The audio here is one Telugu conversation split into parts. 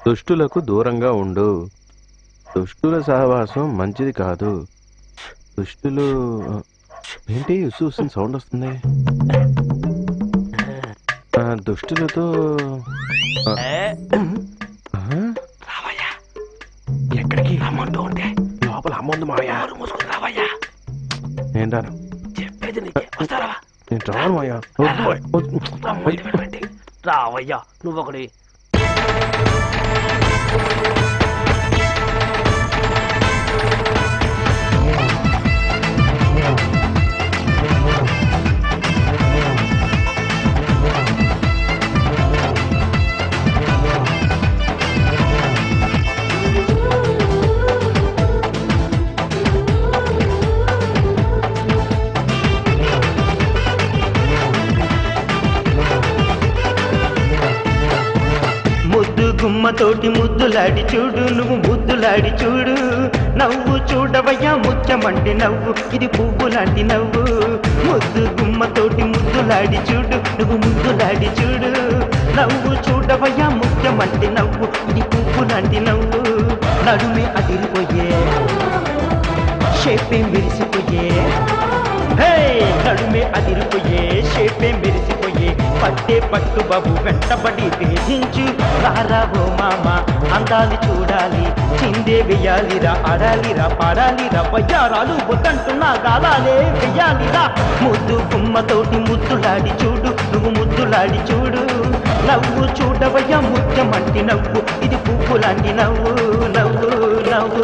దుష్టులకు దూరంగా ఉండు దుష్టుల సహవాసం మంచిది కాదు దుష్టులు ఏంటి ఉసు ఉసుని సౌండ్ వస్తుంది ఆ, దుష్టులతో ఆ, ఆ? ఎక్కడికి అమౌంట్ ఉంటే లోపల అమౌంట్ మాయా మూసుకుని రావయ్యా ఏంటాను చెప్పేది నీకే వస్తారా నేను రాను మాయా రావయ్యా నువ్వు ఒకటి ముద్దు గుమ్మతోటి ముద్దులాడి చూడు నువ్వు ముద్దులాడి చూడు నవ్వు చూడవయ్యా ముచ్చమంటి నవ్వు ఇది పువ్వు లాంటి నవ్వు ముద్దు గుమ్మతోటి ముద్దులాడి చూడు నువ్వు ముద్దులాడి చూడు నవ్వు చూడవయ్యా ముచ్చమంటి నవ్వు ఇది పువ్వు లాంటి నవ్వు నడుమే అదిరిపోయే షేపే మెరిసిపోయే హే నడుమే అదిరిపోయే షేపే మెరిసిపోయే పట్టే పట్టు బాబు వెంటబడి వేధించు రారావో మామ అందాలు చూడాలి చిందే వెయ్యాలిరా ఆడాలిరా పాడాలిరా వయ్యారాలు వద్దంటున్నా గాలాలే వెయ్యాలిరా ముద్దు కుమ్మతోటి ముద్దులాడి చూడు నువ్వు ముద్దులాడి చూడు నవ్వు చూడవయ్యా ముత్యమంటి నవ్వు ఇది పువ్వు లాంటి నవ్వు నవ్వు నవ్వు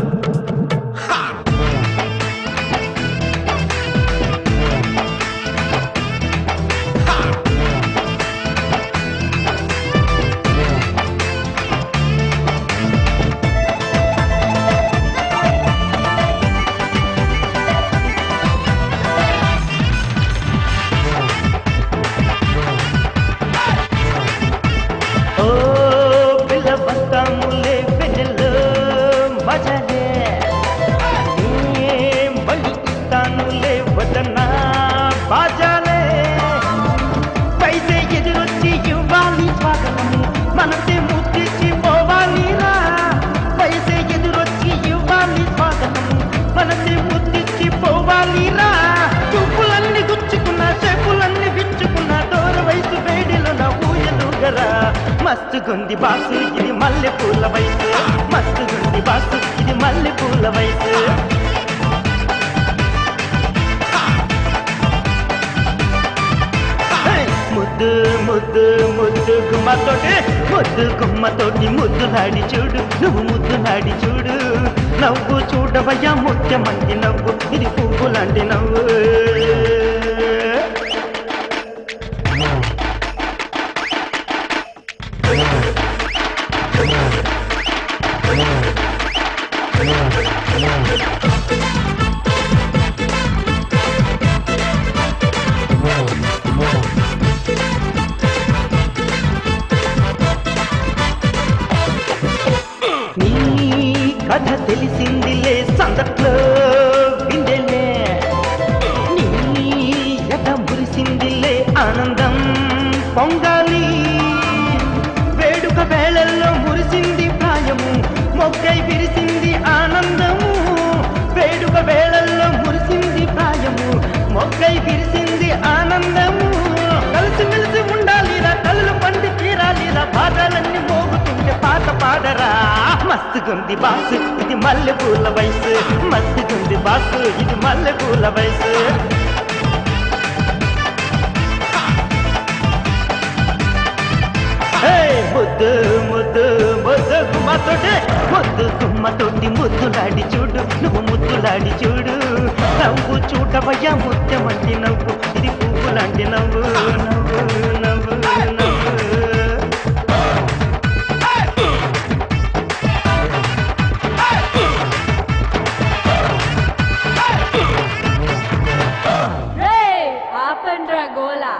ఓ పిల్ల బస్తాములే వెన్నెల్లో మజలే ఏం బలి ఇస్తానులే వదనా బాజాలే పైసే ఎదురొచ్చి ఇవ్వాలి స్వాగతము మనసే ముద్దిచ్చి పోవాలిరా పైసే ఎదురొచ్చి ఇవ్వాలి స్వాగతము మనసే ముద్దిచ్చి పోవాలిరా చూపులన్నీ గుచ్చుకున్న చెప్పులన్నీ విచ్చుకున్న దూర వయసు వేడిలో నా ఊయలుగరా మస్తు గుంది బాసు ఇది మల్లె పూల వయసు మస్తు గుంది బాసు ఇది మల్లె పూల వయసు హే! ముద్దు ముద్దు ముద్దు గుమ్మతోటి ముద్దు గుమ్మతోటి ముద్దులాడి చూడు నువ్వు ముద్దులాడి చూడు నవ్వు చూడవయ్యా ముత్యమంది నవ్వు ఇది పువ్వు లాంటి నవ్వు నీ కథ తెలిసిందిలే సందట్లో విందెలే నీ ఎట మురిసిందిలే ఆనందం పొంగాలి వేడుక వేళల్లో మురిసింది ప్రాయము మొక్కై విరిసింది ఆనందము వేడుక వేళల్లో మురిసింది ప్రాయము మొక్కై విరిసింది ఆనందము కలిసిమెలిసి ఉండాలిరా కళ్ళు పండి తీరాలిరా బాధలన్నీ మోగుతుంటే పాట పాడరా మస్తుగుంది బాసు ఇది మల్లె పూల వయసు మస్తుగుంది బాసు ఇది మల్లె పూల వయసు హే! ముద్దు ముద్దు ముద్దు గుమ్మతోటి ముద్దు గుమ్మతోటి ముద్దులాడి చూడు నువ్వు ముద్దులాడి చూడు నవ్వు చూడవయ్యా ముత్యమంటి నవ్వు ఇది పువ్వు లాంటి నవ్వు నవ్వు నవ్వు నవ్వు రే ఆపండ్రా గోలా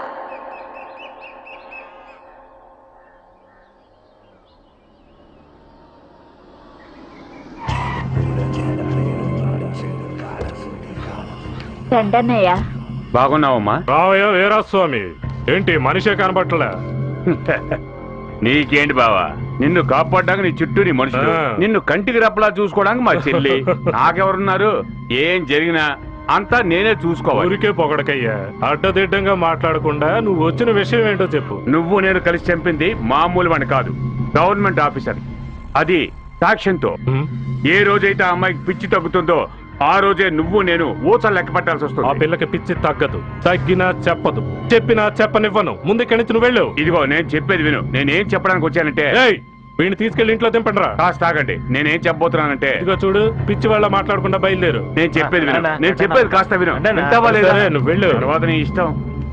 దండన్నయ్య బాగున్నావమ్మా రావయ్య వీరాస్వామి ఏంటి మనిషే కనబట్టలే నీకేంటి బావా నిన్ను కాపాడడానికి నీ చుట్టూ నీ మనుషులు ఆ. నిన్ను కంటికి రెప్పలా చూసుకోవడానికి మా చెల్లి నాకెవరున్నారు ఏం జరిగినా అంతా నేనే చూసుకోవాలి ఊరికే పొగడకయ్యా అడ్డదిడ్డంగా మాట్లాడకుండా నువ్వు వచ్చిన విషయం ఏంటో చెప్పు నువ్వు నేను కలిసి చంపింది మామూలు వాడిని కాదు గవర్నమెంట్ ఆఫీసర్ అది సాక్ష్యంతో హ్మ్? ఏ రోజైతే ఆ అమ్మాయికి పిచ్చి తగ్గుతుందో ఆ రోజే నువ్వు నేను ఊసలు లెక్క పెట్టాల్సి ఆ వస్తుంది పిల్లకి పిచ్చి తగ్గదు తగ్గినా చెప్పదు చెప్పినా చెప్పనివ్వను ముందు ఇక్కడి నుంచి నువ్వు వెళ్ళు ఇదిగో నేను చెప్పేది విను నేనేం చెప్పడానికి వచ్చానంటే ఏయ్ వీడిని తీసుకెళ్లి ఇంట్లో దింపండిరా కాస్త ఆగండి నేనేం చెప్పబోతున్నానంటే ఇదిగో చూడు పిచ్చి వాళ్ళ మాట్లాడకుండా బయలుదేరు నేను చెప్పేది విను అన్నా, నేను అన్నా. చెప్పేది కాస్త విను అన్నా, వింటావా లేదా? సరే, నువ్వు వెళ్ళు. తర్వాత నీ ఇష్టం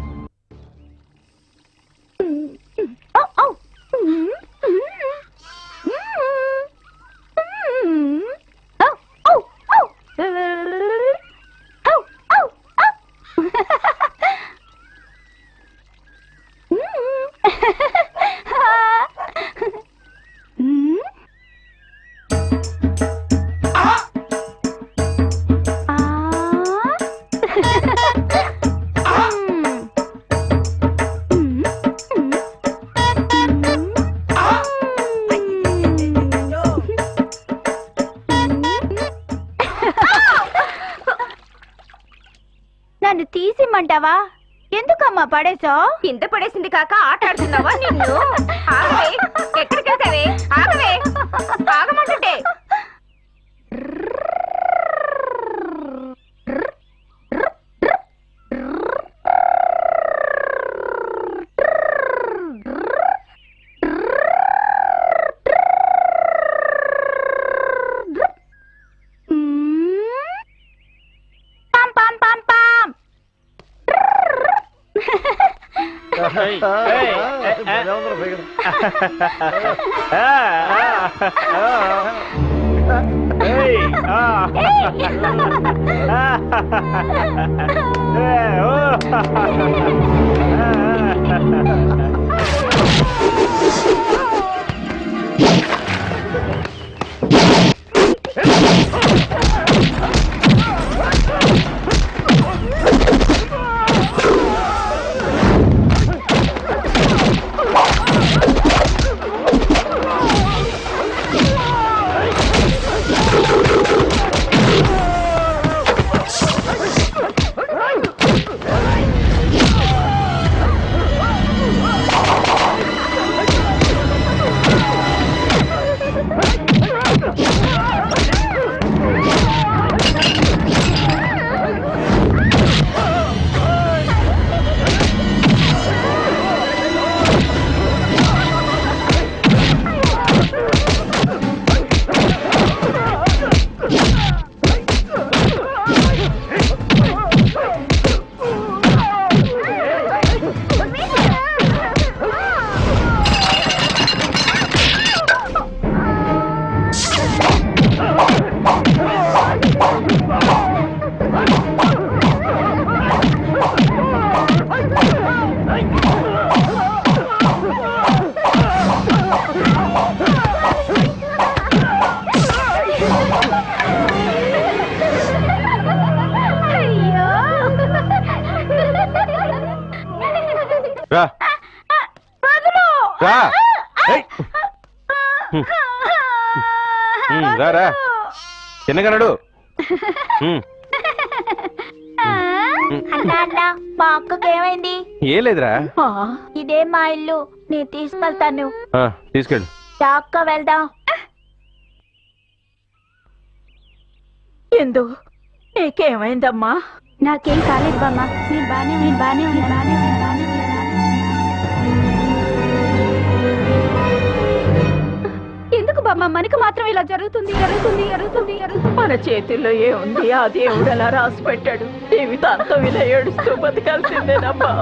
నన్ను తీసిమ్మంటావా ఎందుకమ్మా పడేసో కింద పడేసింది కాక ఆట ఆడుతున్నావా నిన్ను ఆగవే ఎక్కడికి వెళ్తావే ఆగవే ఆగమంటుంటే పాం పాం పాం పాం అయ్యో రా వదులు రా ఏయ్. హ్మ్. హ్మ్, రా రా చిన్నగనడు అన్నా అన్నా మా అక్కకి ఏమైంది ఏం లేదురా ఇదే మా ఇల్లు నేను తీసుకెళ్తాను ఆ, తీసుకెళ్ళు చాక్క వెళ్దాం ఎందు నీకేమైందమ్మా నాకేం కాలేదు బామ్మ నేను బానే నేను బానే ఉన్నా బానే ఉన్నా బానే ఉన్నా ఎందుకు బామ్మ మనకు మాత్రం ఇలా జరుగుతుంది జరుగుతుంది జరుగుతుంది జరుగుతుంది మన చేతుల్లో ఏముంది ఆ దేవుడు అలా రాసి పెట్టాడు జీవితాంతం ఇలా ఏడుస్తూ బతకాల్సిందేనమ్మా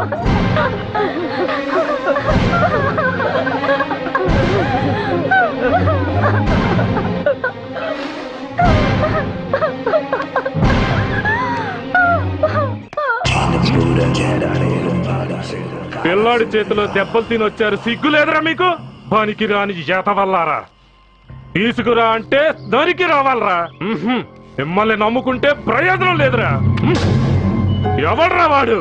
పిల్లాడి చేతిలో దెబ్బలు తిని వచ్చారు సిగ్గు లేదురా మీకు పనికి రాని చేత వల్లారా తీసుకురా అంటే దరికి రావాలరా ఉహుం. మిమ్మల్ని నమ్ముకుంటే ప్రయోజనం లేదురా ఉహ్. ఎవడ్రా వాడు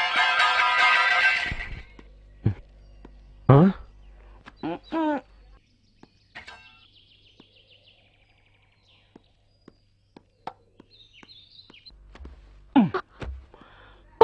ఆ?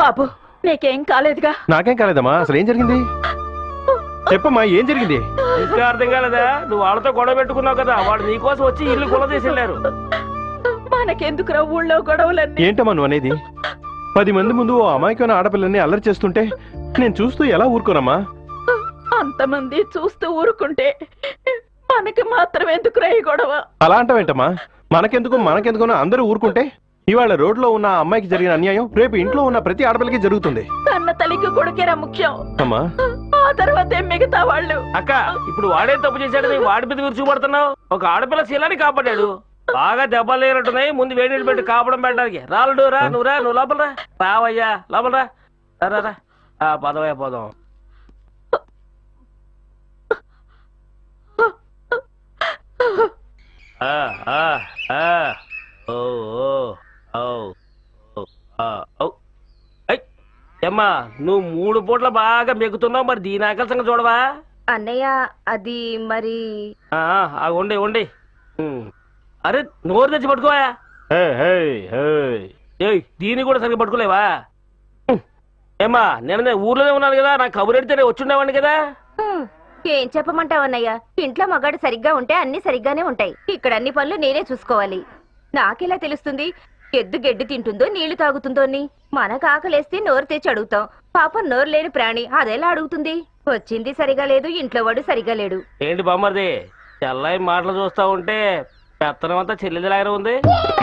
బాబు నీకేం కాలేదుగా నాకేం కాలేదమ్మా అసలు ఏం జరిగింది చెప్పమ్మా ఏం జరిగింది ఇంకా అర్థం కాలేదా నువ్వు వాళ్ళతో గొడవ పెట్టుకున్నావు కదా వాళ్ళు నీకోసం వచ్చి ఇల్లు కొల తీసి వెళ్ళారు మనకెందుకురా ఊళ్ళో గొడవలన్నీ ఏంటమ్మా నువ్వు అనేది పది మంది ముందు ఓ అమాయకమైన ఆడపిల్లని అల్లరి చేస్తుంటే నేను చూస్తూ ఎలా ఊరుకోనమ్మా అంతమంది చూస్తూ ఊరుకుంటే మనకి మాత్రం ఎందుకురా ఈ గొడవ అలా అంటావేంటమ్మా మనకెందుకు మనకెందుకు అందరూ ఊరుకుంటే ఇవాళ రోడ్లో ఉన్న ఆ అమ్మాయికి జరిగిన అన్యాయం రేపు ఇంట్లో ఉన్న ప్రతి ఆడపిల్లకి జరుగుతుంది కన్న తల్లికి కొడుకేరా ముఖ్యం అమ్మా ఆ తర్వాతే మిగతా వాళ్ళు అక్క ఇప్పుడు వాడే తప్పు చేశాడని వాడి మీద మీరు చూపడుతున్నావు ఒక ఆడపిల్ల శీలాన్ని కాపాడాడు బాగా దెబ్బలు లేనట్టున్నాయి ముందు వేడి నీళ్ళు పెట్టి కాపడం పెట్టడానికి రాలడు రా నువ్వు రా నువ్వు లోపల రా రావయ్యా లోపల రా రా, రా రా ఆ పదవయ్యా పోదాం ఆ, ఆ, ఆ. ఓ, ఓ, ఔ, ఓ, ఆ, ఔ. ఐ, ఏమ్మా నువ్వు మూడు పూట్ల బాగా మెగుతున్నావు మరి దీని ఆకలి సంగతి చూడవా అన్నయ్య అది మరి ఆ, ఆ, ఉండి ఉండి ఉమ్. అరే నోరు తెచ్చి పట్టుకోవా ఏయ్ దీన్ని కూడా సరిగ్గా పట్టుకోలేవా ఉమ్. ఏమ్మా నేను నేను ఊర్లోనే ఉన్నాను కదా నాకు కబురు ఎడితేనే వచ్చుండేవాడిని కదా హ్మ్, ఏం చెప్పమంటావు అన్నయ్య ఇంట్లో మగాడు సరిగ్గా ఉంటే అన్ని సరిగ్గానే ఉంటాయి ఇక్కడ అన్ని పనులు నేనే చూసుకోవాలి నాకెలా తెలుస్తుంది ఎద్దు గడ్డి తింటుందో నీళ్లు తాగుతుందో అని మనకు ఆకలేస్తే నోరు తెచ్చి అడుగుతాం పాపం నోరు లేని ప్రాణి అదెలా అడుగుతుంది వచ్చింది సరిగా లేదు ఇంట్లో వాడు సరిగా లేడు ఏంటి బామ్మర్ది తెల్లాయి మాటలు చూస్తా ఉంటే పెత్తనం అంతా చెల్లెదిలాగానే ఉంది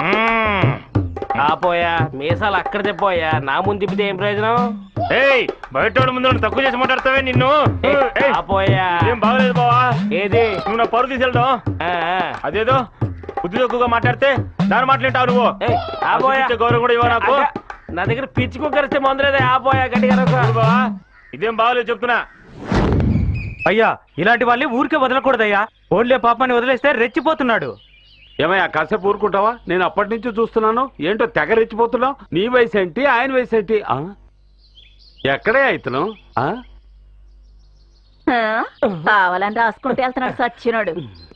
ఆపోయా మీసాలు అక్కడ చెప్పోయా నా ముందు తిప్పితే ఏం ప్రయోజనం ఏయ్ బయట ముందు తక్కువ చేసి మాట్లాడతావే నిన్ను ఏయ్, ఏయ్, ఆపోయా ఏం బాగలేదు బావా ఏది నువ్వు నా పరువు తీసుకెళ్తావు ఆ, ఆ. అదేదో బుద్ధి తక్కువగా మాట్లాడితే దాని మాట్లాంటావు నువ్వు ఏయ్, ఆపోయా అసలు ఇచ్చే గౌరవం కూడా ఇవ్వ నాకు అక్క, నా దగ్గర పిచ్చి కుక్కరిస్తే మందులేదే ఆపోయా గట్టిగా అరవకు. చూడు బావా ఇదేం బాగలేదు చెప్తున్నా అయ్యా ఇలాంటి వాళ్ళని ఊరికే వదలకూడదయ్యా ఓన్లే పాపాన్ని వదిలేస్తే రెచ్చిపోతున్నాడు ఏమయ్యా కాసేపు ఊరుకుంటావా నేను అప్పటి నుంచి చూస్తున్నాను ఏంటో తెగ రెచ్చిపోతున్నావు నీ వయసు ఏంటి ఆయన వయసు ఏంటి ఆ? ఎక్కడే అయితను ఆ? ఆ? కావాలని రాసుకుంటే వెళ్తున్నాడు సచ్చినాడు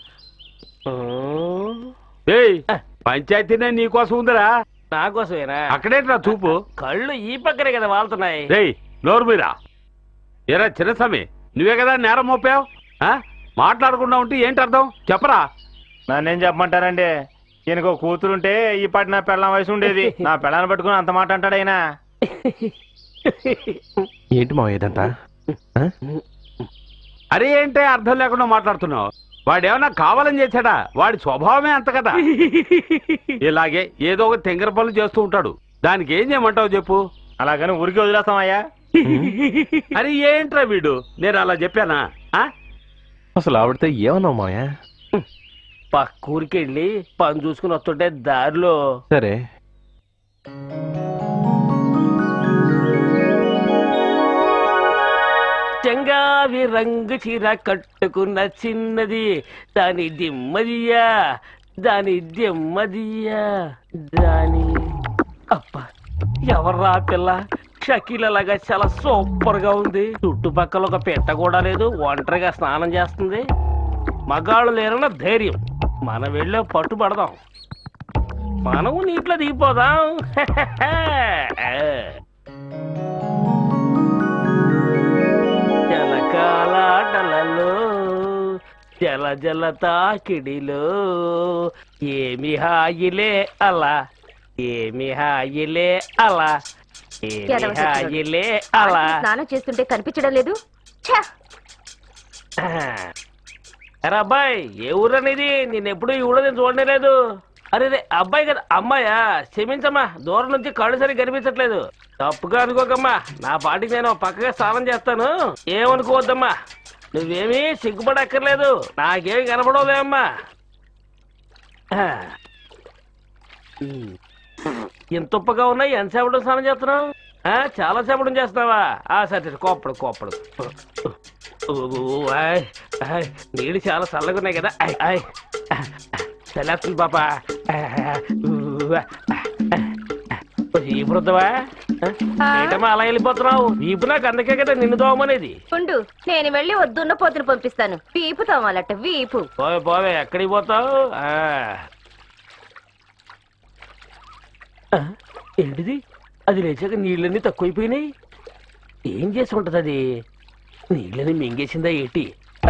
ఉమ్, ఏయ్ పంచాయతీనే నీకోసం ఉందిరా నా కోసమేనా అక్కడేట్రా చూపు కళ్ళు ఈ పక్కనే కదా వాళ్తున్నాయి రేయ్ నోరు మీరా ఎరా చిన్నస్వామి నువ్వే కదా నేరం మోపావు ఆ? మాట్లాడకుండా ఉంటే ఏంటి అర్థం చెప్పరా నన్నేం చెప్పమంటారండి ఈయనకు ఒక కూతురుంటే ఈ పాటి నా పెళ్ళం వయసు ఉండేది నా పెళ్ళాన్ని పట్టుకుని అంత మాట అంటాడు ఆయన ఏంటి మా ఇదంతా ఆ? అరే ఏంటే అర్థం లేకుండా మాట్లాడుతున్నావు వాడేమన్నా కావాలని చేశాడా వాడి స్వభావమే అంత కదా ఇలాగే ఏదో ఒక తెంగర పనులు చేస్తూ ఉంటాడు దానికి ఏం చేయమంటావు చెప్పు అలాగని ఊరికి వదిలేస్తామయ్యా అరే ఏంట్రా వీడు నేను అలా చెప్పానా ఆ? అసలు ఆవిడతో ఏమన్నావు మాయా పక్కూరికి వెళ్ళి పని చూసుకుని వస్తుంటే దారిలో సరే చెంగావి రంగు చీర కట్టుకున్న చిన్నది దాని దిమ్మదియా దాని దిమ్మదియా దాని అప్ప ఎవర్రా ఆ పిల్ల షకీలలాగా చాలా సూపర్ గా ఉంది చుట్టుపక్కల ఒక పెట్ట కూడా లేదు ఒంటరిగా స్నానం చేస్తుంది మగాళ్ళు లేరన్న ధైర్యం మనం వెళ్ళే పట్టు పడదాం మనము నీటిలో దిగిపోదాం జలకాలాటలలో జల జల తాకిడిలో ఏమి హాయిలే అలా ఏమి హాయిలే అలా ఏమి ఎదవ చెప్తున్నాడు. హాయిలే అలా స్నానం చేస్తుంటే కనిపించడం లేదు ఛ! అరే అబ్బాయి ఏ ఊరు అనేది నేను ఎప్పుడు ఈ ఊళ్ళో నేను చూడనే లేదు అరే రే అబ్బాయి కదా అమ్మాయా క్షమించమ్మా దూరం నుంచి కళ్ళు సరిగ్గా కనిపించట్లేదు తప్పుగా అనుకోకమ్మా నా పాటికి నేను పక్కగా స్నానం చేస్తాను ఏమనుకోవద్దమ్మా నువ్వేమీ సిగ్గుపడక్కర్లేదు నాకేమి కనపడవులేమ్మా ఆ. ఉమ్. ఇంత ఉప్పగా ఉన్నాయి ఎంతసేపటి స్నానం చేస్తున్నావు ఆ, చాలా సేపటి చేస్తున్నావా ఆ సరే సరే కోప్పడు కోప్పడు ఓ, ఆయ్, ఆయ్, నీళ్ళు చాలా చల్లగా ఉన్నాయి కదా ఆయ్, ఆయ్. చల్లేస్తుంది పాప ఈపురుద్దవా ఏంటమ్మా అలా వెళ్ళిపోతున్నావు వీపు నాకు అందుకే కదా నిన్ను దోమనేది ఉండు నేను వెళ్ళి వద్దున్న పోతును పంపిస్తాను వీపు తోమాలట వీపు పోవే పోవే ఎక్కడికి పోతావు ఆ. ఆ, ఏంటిది అది లేచాక నీళ్ళన్నీ తక్కువైపోయినాయి ఏం చేసి ఉంటది అది నీళ్ళని మింగేసిందా ఏంటి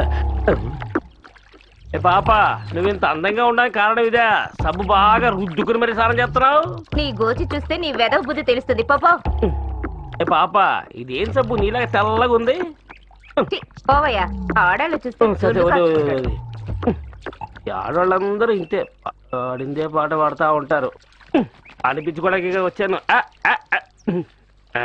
ఏ పాప నువ్వు ఇంత అందంగా ఉండడానికి కారణం ఇదే సబ్బు బాగా రుద్దుకుని మరి స్నానం చేస్తున్నావు నీ గోచి చూస్తే నీ వెదవ బుద్ధి తెలుస్తుంది పాపా ఏ పాప ఇదేం సబ్బు నీలాగా తెల్లగా ఉంది పోవయ్యా ఆడాళ్ళు చూస్తే సరే, సొల్లు వదిలే, వదిలే, కాచుకుంటారు. వదిలే. ఈ ఆడవాళ్ళందరూ ఇంతే ఆడిందే పాట పాడుతూ ఉంటారు అనిపించుకోవడానికి ఇక్కడ వచ్చాను ఆ, ఆ, ఆ. ఆ.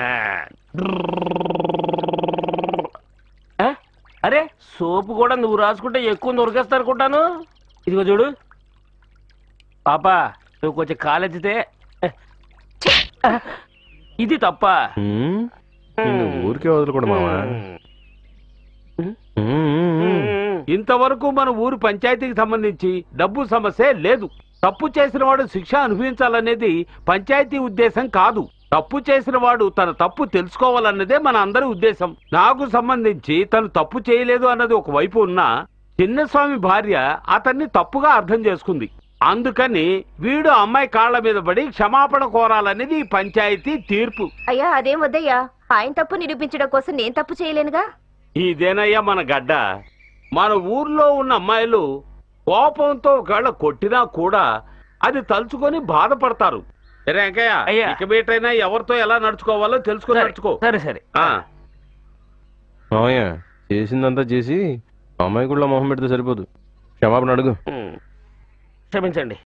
ఆ? అరే సోపు కూడా నువ్వు రాసుకుంటే ఎక్కువ దొరికేస్తా అనుకుంటాను ఇదిగో చూడు పాప నువ్వు కొంచెం కాలెత్తితే ఆ, ఇది తప్ప ఉమ్, నిన్ను ఊరికే వదలకూడదు మావా ఉమ్, ఉమ్, ఉమ్. ఇంతవరకు మన ఊరు పంచాయతీకి సంబంధించి డబ్బు సమస్య లేదు తప్పు చేసిన వాడు శిక్ష అనుభవించాలనేది పంచాయతీ ఉద్దేశం కాదు తప్పు చేసిన వాడు తన తప్పు తెలుసుకోవాలన్నదే మన అందరి ఉద్దేశం నాకు సంబంధించి తను తప్పు చేయలేదు అన్నది ఒక వైపు ఉన్నా చిన్నస్వామి భార్య అతన్ని తప్పుగా అర్థం చేసుకుంది అందుకని వీడు అమ్మాయి కాళ్ళ మీద పడి క్షమాపణ కోరాలనేది ఈ పంచాయతీ తీర్పు అయ్యా అదేం వద్దయ్యా ఆయన తప్పు నిరూపించడం కోసం నేను తప్పు చేయలేనుగా ఇదేనయ్యా మన గడ్డ మన ఊర్లో ఉన్న అమ్మాయిలు కోపంతో ఒకవేళ కొట్టినా కూడా అది తలుచుకొని బాధపడతారు సరే వెంకయ్య అయ్యా. ఇక మీటైనా ఎవరితో ఎలా నడుచుకోవాలో తెలుసుకొని సరే, నడుచుకో సరే సరే ఆ. మావయ్య చేసిందంతా చేసి అమ్మాయి కూడా మొహం పెడితే సరిపోదు క్షమాపణ అడుగు ఉమ్. క్షమించండి